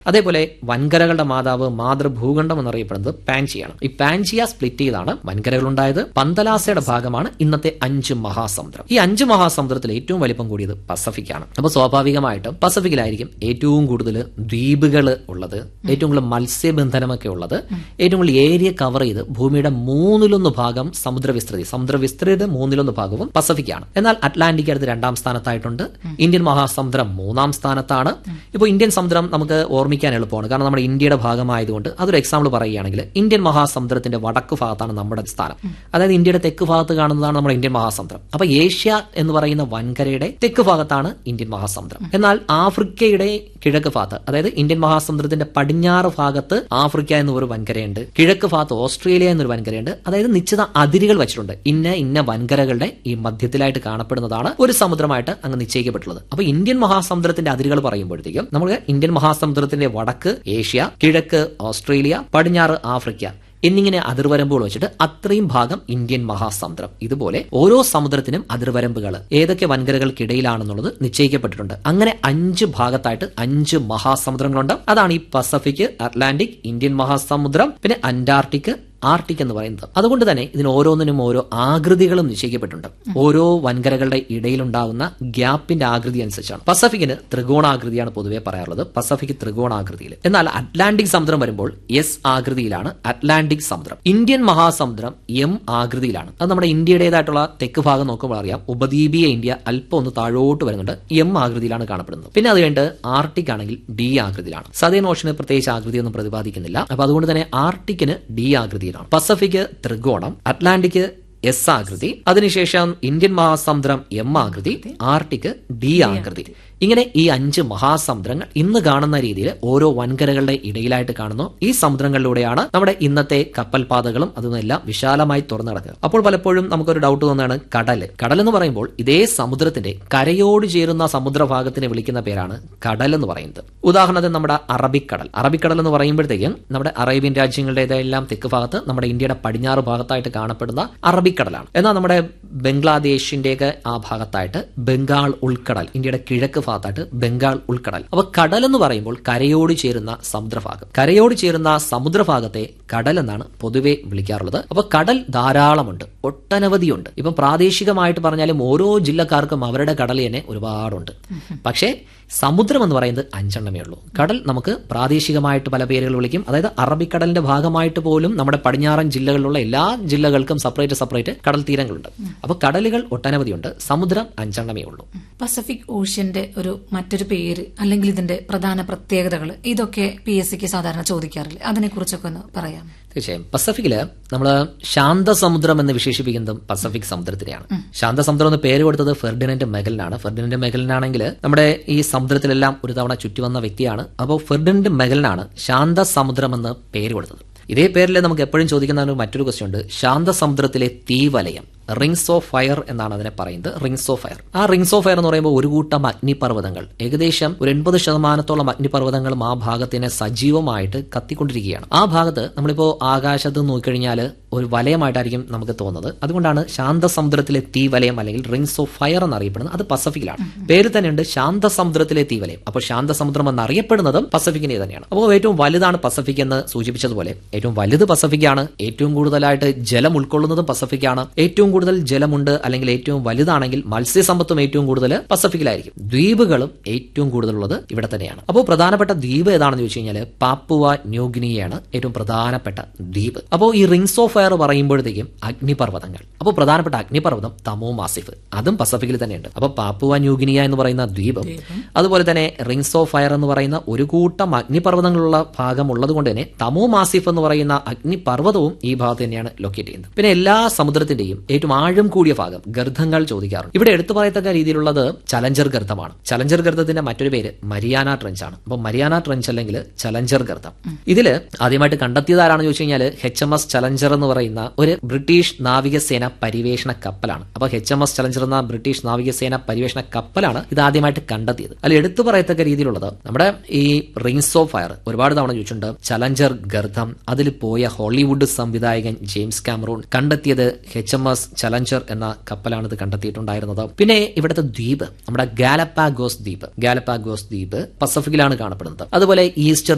അതേപോലെ വൻകരകളുടെ മാതാവ് മാതൃഭൂഖണ്ഡം എന്നറിയപ്പെടുന്നത് പാൻജിയാണ് ഈ പാൻജിയ സ്പ്ലിറ്റ് ചെയ്താണ് വൻകരകളുണ്ടായത് പന്തലാസയുടെ ഭാഗമാണ് ഇന്നത്തെ അഞ്ച് മഹാസമുദ്രം ഈ അഞ്ച് മഹാസമുദ്രത്തിൽ ഏറ്റവും വലിപ്പം കൂടിയത് പസഫിക് ആണ് അപ്പൊ സ്വാഭാവികമായിട്ടും പസഫിക്കിലായിരിക്കും ഏറ്റവും കൂടുതൽ ദ്വീപുകൾ ഉള്ളത് ഏറ്റവും കൂടുതൽ മത്സ്യബന്ധനമൊക്കെ ഉള്ളത് ഏറ്റവും കൂടുതൽ ഏരിയ കവർ ചെയ്ത് ഭൂമിയുടെ മൂന്നിലൊന്ന് ഭാഗം സമുദ്ര വിസ്തൃതി സമുദ്ര വിസ്തൃതിയുടെ മൂന്നിലൊന്ന് ഭാഗവും പസഫിക്കാണ് എന്നാൽ അറ്റ്ലാന്റിക് അടുത്ത് രണ്ടാം സ്ഥാനത്തായിട്ടുണ്ട് ഇന്ത്യൻ മഹാസമുദ്രം മൂന്നാം സ്ഥാനത്താണ് ഇപ്പോൾ ഇന്ത്യൻ സമുദ്രം നമുക്ക് ഓർമ്മിക്കാൻ എളുപ്പമാണ് കാരണം നമ്മുടെ ഇന്ത്യയുടെ ഭാഗമായതുകൊണ്ട് അതൊരു എക്സാമ്പിൾ പറയുകയാണെങ്കിൽ ഇന്ത്യൻ മഹാസമുദ്രത്തിന്റെ വടക്ക് ഭാഗത്താണ് നമ്മുടെ സ്ഥാനം അതായത് ഇന്ത്യയുടെ തെക്ക് ഭാഗത്ത് കാണുന്നതാണ് നമ്മുടെ ഇന്ത്യൻ മഹാസമുദ്രം അപ്പൊ ഏഷ്യ എന്ന് പറയുന്ന വൻകരയുടെ തെക്ക് ഭാഗത്താണ് ഇന്ത്യൻ മഹാസമുദ്രം എന്നാൽ ആഫ്രിക്കയുടെ കിഴക്ക് ഭാഗത്ത് അതായത് ഇന്ത്യൻ മഹാസമുദ്രത്തിന്റെ പടിഞ്ഞാറ് ഭാഗത്ത് ആഫ്രിക്ക എന്ന ഒരു വൻകരയുണ്ട് കിഴക്ക് ഭാഗത്ത് ഓസ്ട്രേലിയ എന്നൊരു വൻകരയുണ്ട് അതായത് നിശ്ചിത അതിരുകൾ വെച്ചിട്ടുണ്ട് ഇന്ന ഇന്ന വൻകരകളുടെ ഈ മധ്യത്തിലായിട്ട് കാണപ്പെടുന്നതാണ് ഒരു സമുദ്രമായിട്ട് അങ്ങ് നിശ്ചയിക്കപ്പെട്ടുള്ളത് അപ്പൊ ഇന്ത്യൻ മഹാസമുദ്രത്തിന്റെ അതിരുകൾ പറയുമ്പോഴത്തേക്കും നമുക്ക് ഇന്ത്യൻ മഹാസമുദ്രത്തിന്റെ വടക്ക് ഏഷ്യ കിഴക്ക് ഓസ്ട്രേലിയ പടിഞ്ഞാറ് ആഫ്രിക്ക എന്നിങ്ങനെ അതിർവരമ്പുകൾ വെച്ചിട്ട് അത്രയും ഭാഗം ഇന്ത്യൻ മഹാസമുദ്രം ഇതുപോലെ ഓരോ സമുദ്രത്തിനും അതിർവരമ്പുകൾ ഏതൊക്കെ വൻകരകൾക്കിടയിലാണെന്നുള്ളത് നിശ്ചയിക്കപ്പെട്ടിട്ടുണ്ട് അങ്ങനെ അഞ്ച് ഭാഗത്തായിട്ട് അഞ്ച് മഹാസമുദ്രങ്ങളുണ്ട് അതാണ് ഈ പസഫിക് അറ്റ്ലാന്റിക് ഇന്ത്യൻ മഹാസമുദ്രം പിന്നെ അന്റാർട്ടിക് ആർട്ടിക് എന്ന് പറയുന്നത് അതുകൊണ്ട് തന്നെ ഇതിന് ഓരോന്നിനും ഓരോ ആകൃതികളും നിശ്ചയിക്കപ്പെട്ടിട്ടുണ്ട് ഓരോ വൻകരകളുടെ ഇടയിലുണ്ടാകുന്ന ഗ്യാപ്പിന്റെ ആകൃതി അനുസരിച്ചാണ് പസഫിക്കിന് ത്രികോണാകൃതിയാണ് പൊതുവെ പറയാറുള്ളത് പസഫിക് ത്രികോണാകൃതിയിൽ എന്നാൽ അറ്റ്ലാന്റിക് സമുദ്രം വരുമ്പോൾ എസ് ആകൃതിയിലാണ് അറ്റ്ലാന്റിക് സമുദ്രം ഇന്ത്യൻ മഹാസമുദ്രം എം ആകൃതിയിലാണ് അത് നമ്മുടെ ഇന്ത്യയുടേതായിട്ടുള്ള തെക്ക് ഭാഗം നോക്കുമ്പോൾ അറിയാം ഉപദ്വീപീയ ഇന്ത്യ അല്പം ഒന്ന് താഴോട്ട് വരുന്നുണ്ട് എം ആകൃതിയിലാണ് കാണപ്പെടുന്നത് പിന്നെ അത് കഴിഞ്ഞിട്ട് ആർട്ടിക് ആണെങ്കിൽ ഡി ആകൃതിയിലാണ് സദേൺ ഓഷന് പ്രത്യേകിച്ച് ആകൃതിയൊന്നും പ്രതിപാദിക്കുന്നില്ല അപ്പൊ അതുകൊണ്ട് തന്നെ ആർട്ടിക്കിന് ഡി ആകൃതിയിലാണ് പസഫിക് ത്രികോണം അറ്റ്ലാന്റിക് എസ് ആകൃതി അതിനുശേഷം ഇന്ത്യൻ മഹാസമുദ്രം എം ആകൃതി ആർട്ടിക് ഡി ആകൃതി ഇങ്ങനെ ഈ അഞ്ച് മഹാസമുദ്രങ്ങൾ ഇന്ന് കാണുന്ന രീതിയിൽ ഓരോ വൻകരകളുടെ ഇടയിലായിട്ട് കാണുന്നു ഈ സമുദ്രങ്ങളിലൂടെയാണ് നമ്മുടെ ഇന്നത്തെ കപ്പൽ പാതകളും അതൊന്നെല്ലാം വിശാലമായി തുറന്നു കിടക്കുക അപ്പോൾ പലപ്പോഴും നമുക്കൊരു ഡൗട്ട് തോന്നുകയാണ് കടൽ കടൽ എന്ന് പറയുമ്പോൾ ഇതേ സമുദ്രത്തിന്റെ കരയോട് ചേരുന്ന സമുദ്രഭാഗത്തിനെ വിളിക്കുന്ന പേരാണ് കടൽ എന്ന് പറയുന്നത് ഉദാഹരണത്തിന് നമ്മുടെ അറബിക്കടൽ അറബിക്കടൽ എന്ന് പറയുമ്പോഴത്തേക്കും നമ്മുടെ അറേബ്യൻ രാജ്യങ്ങളുടേതെല്ലാം തെക്ക് ഭാഗത്ത് നമ്മുടെ ഇന്ത്യയുടെ പടിഞ്ഞാറ് ഭാഗത്തായിട്ട് കാണപ്പെടുന്ന അറബിക്കടലാണ് എന്നാൽ നമ്മുടെ ബംഗ്ലാദേശിന്റെയൊക്കെ ആ ഭാഗത്തായിട്ട് ബംഗാൾ ഉൾക്കടൽ ഇന്ത്യയുടെ കിഴക്ക് ഭാഗത്തായിട്ട് ബംഗാൾ ഉൾക്കടൽ അപ്പൊ കടൽ എന്ന് പറയുമ്പോൾ കരയോട് ചേരുന്ന സമുദ്രഭാഗം കരയോട് ചേരുന്ന സമുദ്രഭാഗത്തെ കടൽ എന്നാണ് പൊതുവെ വിളിക്കാറുള്ളത് അപ്പൊ കടൽ ധാരാളമുണ്ട് ഒട്ടനവധിയുണ്ട് ഇപ്പം പ്രാദേശികമായിട്ട് പറഞ്ഞാലും ഓരോ ജില്ലക്കാർക്കും അവരുടെ കടൽ തന്നെ ഒരുപാടുണ്ട് പക്ഷേ സമുദ്രം എന്ന് പറയുന്നത് അഞ്ചെണ്ണമേ ഉള്ളൂ കടൽ നമുക്ക് പ്രാദേശികമായിട്ട് പല പേരുകൾ വിളിക്കും അതായത് അറബിക്കടലിന്റെ ഭാഗമായിട്ട് പോലും നമ്മുടെ പടിഞ്ഞാറൻ ജില്ലകളിലുള്ള എല്ലാ ജില്ലകൾക്കും സെപ്പറേറ്റ് സെപ്പറേറ്റ് കടൽ തീരങ്ങളുണ്ട് അപ്പൊ കടലുകൾ ഒട്ടനവധിയുണ്ട് സമുദ്രം അഞ്ചെണ്ണമേ ഉള്ളൂ പസഫിക് ഓഷ്യന്റെ ഒരു മറ്റൊരു പേര് അല്ലെങ്കിൽ ഇതിന്റെ പ്രധാന പ്രത്യേകതകൾ ഇതൊക്കെ പി എസ് സിക്ക് സാധാരണ ചോദിക്കാറില്ലേ അതിനെക്കുറിച്ചൊക്കെ ഒന്ന് പറയാം തീർച്ചയായും പസഫിക്കില് നമ്മൾ ശാന്തസമുദ്രം എന്ന് വിശേഷിപ്പിക്കുന്നതും പസഫിക് സമുദ്രത്തിനെയാണ് ശാന്തസമുദ്രം എന്ന് പേര് കൊടുത്തത് ഫെർഡിനന്റ് മെഗലിനാണ് ഫെർഡിനന്റ് മെഗലിനാണെങ്കിൽ നമ്മുടെ ഈ സമുദ്രത്തിലെല്ലാം ഒരു തവണ ചുറ്റിവന്ന വ്യക്തിയാണ് അപ്പോൾ ഫെർഡിനന്റ് മെഗലിനാണ് ശാന്തസമുദ്രം എന്ന് പേര് കൊടുത്തത് ഇതേ പേരിൽ നമുക്ക് എപ്പോഴും ചോദിക്കുന്ന ഒരു മറ്റൊരു ക്വസ്റ്റ്യൻ ഉണ്ട് ശാന്തസമുദ്രത്തിലെ തീവലയം റിങ്സ് ഓഫ് ഫയർ എന്നാണ് അതിനെ പറയുന്നത് റിങ്സ് ഓഫ് ഫയർ ആ റിങ്സ് ഓഫ് ഫയർ എന്ന് പറയുമ്പോൾ ഒരു കൂട്ടം അഗ്നിപർവ്വതങ്ങൾ ഏകദേശം ഒരു എൺപത് ശതമാനത്തോളം അഗ്നിപർവ്വതങ്ങളും ആ ഭാഗത്തിനെ സജീവമായിട്ട് കത്തിക്കൊണ്ടിരിക്കുകയാണ് ആ ഭാഗത്ത് നമ്മളിപ്പോ ആകാശത്ത് നോക്കിക്കഴിഞ്ഞാൽ ഒരു വലയമായിട്ടായിരിക്കും നമുക്ക് തോന്നുന്നത് അതുകൊണ്ടാണ് ശാന്തസമുദ്രത്തിലെ തീവലയം അല്ലെങ്കിൽ റിങ്സ് ഓഫ് ഫയർ എന്നറിയപ്പെടുന്നത് അത് പസഫിക്കിലാണ് പേര് തന്നെയുണ്ട് ശാന്തസമുദ്രത്തിലെ തീവലയം അപ്പോൾ ശാന്തസമുദ്രം എന്നറിയപ്പെടുന്നതും പസഫിക്കിനെ തന്നെയാണ് അപ്പോൾ ഏറ്റവും വലുതാണ് പസഫിക് എന്ന് സൂചിപ്പിച്ചതുപോലെ ഏറ്റവും വലുത് പസഫിക്കാണ് ഏറ്റവും കൂടുതലായിട്ട് ജലം ഉൾക്കൊള്ളുന്നതും പസഫിക്കാണ് ഏറ്റവും കൂടുതൽ ജലമുണ്ട് അല്ലെങ്കിൽ ഏറ്റവും വലുതാണെങ്കിൽ മത്സ്യസമ്പത്തും ഏറ്റവും കൂടുതൽ പസഫിക്കിലായിരിക്കും ദ്വീപുകളും ഏറ്റവും കൂടുതലുള്ളത് ഇവിടെ തന്നെയാണ് അപ്പോൾ പ്രധാനപ്പെട്ട ദ്വീപ് ഏതാണെന്ന് ചോദിച്ചു കഴിഞ്ഞാൽ പാപ്പുവ ന്യൂഗിനിയാണ് ഏറ്റവും പ്രധാനപ്പെട്ട ദ്വീപ് അപ്പോൾ ഈ റിങ്സ് ഓഫ് ഫയർ പറയുമ്പോഴത്തേക്കും അഗ്നിപർവ്വതങ്ങൾ അപ്പോൾ പ്രധാനപ്പെട്ട അഗ്നിപർവ്വതം തമോ മാസിഫ് അതും പസഫിക്കിൽ തന്നെയുണ്ട് അപ്പോൾ പാപ്പുവ ന്യൂഗിനിയ എന്ന് പറയുന്ന ദ്വീപും അതുപോലെ തന്നെ റിങ്സ് ഓഫ് ഫയർ എന്ന് പറയുന്ന ഒരു കൂട്ടം അഗ്നിപർവ്വതങ്ങളുള്ള ഭാഗം ഉള്ളത് കൊണ്ട് തന്നെ തമോ മാസിഫ് എന്ന് പറയുന്ന അഗ്നിപർവ്വതവും ഈ ഭാഗത്ത് തന്നെയാണ് ലൊക്കേറ്റ് ചെയ്യുന്നത് പിന്നെ എല്ലാ സമുദ്രത്തിന്റെയും ഏറ്റവും ആഴം കൂടിയ ഭാഗം ഗർഭങ്ങൾ ചോദിക്കാറുണ്ട് ഇവിടെ എടുത്തു പറയത്തക്ക രീതിയിലുള്ളത് ചലഞ്ചർ ഗർത്തമാണ് ചലഞ്ചർ ഗർത്തത്തിന്റെ മറ്റൊരു പേര് മരിയാന ട്രഞ്ച് ആണ് അപ്പൊ മരിയാന ട്രഞ്ച് അല്ലെങ്കിൽ ചലഞ്ചർ ഗർത്തം ഇതില് ആദ്യമായിട്ട് കണ്ടെത്തിയത് ആരാണെന്ന് ചോദിച്ചു കഴിഞ്ഞാൽ എച്ച് എം എസ് ചലഞ്ചർ എന്ന് പറയുന്ന ഒരു ബ്രിട്ടീഷ് നാവികസേന പരിവേഷണ കപ്പലാണ് അപ്പൊ എച്ച് എം എസ് ചലഞ്ചർ എന്ന ബ്രിട്ടീഷ് നാവികസേന പരിവേഷണ കപ്പലാണ് ഇത് ആദ്യമായിട്ട് കണ്ടെത്തിയത് അതിൽ എടുത്തു പറയത്തക്ക രീതിയിലുള്ളത് നമ്മുടെ ഈ റിങ്സ് ഓഫ് ഫയർ ഒരുപാട് തവണ ചോദിച്ചിട്ടുണ്ട് ചലഞ്ചർ ഗർത്തം അതിൽ പോയ ഹോളിവുഡ് സംവിധായകൻ ജെയിംസ് കാമറൂൺ കണ്ടെത്തിയത് എച്ച് എം എസ് ചലഞ്ചർ എന്ന കപ്പലാണ് ഇത് കണ്ടെത്തിയിട്ടുണ്ടായിരുന്നത് പിന്നെ ഇവിടുത്തെ ദ്വീപ് നമ്മുടെ ഗാലപ്പാഗോസ് ദ്വീപ് ഗാലപ്പാഗോസ് ദ്വീപ് പസഫിക്കിലാണ് കാണപ്പെടുന്നത് അതുപോലെ ഈസ്റ്റർ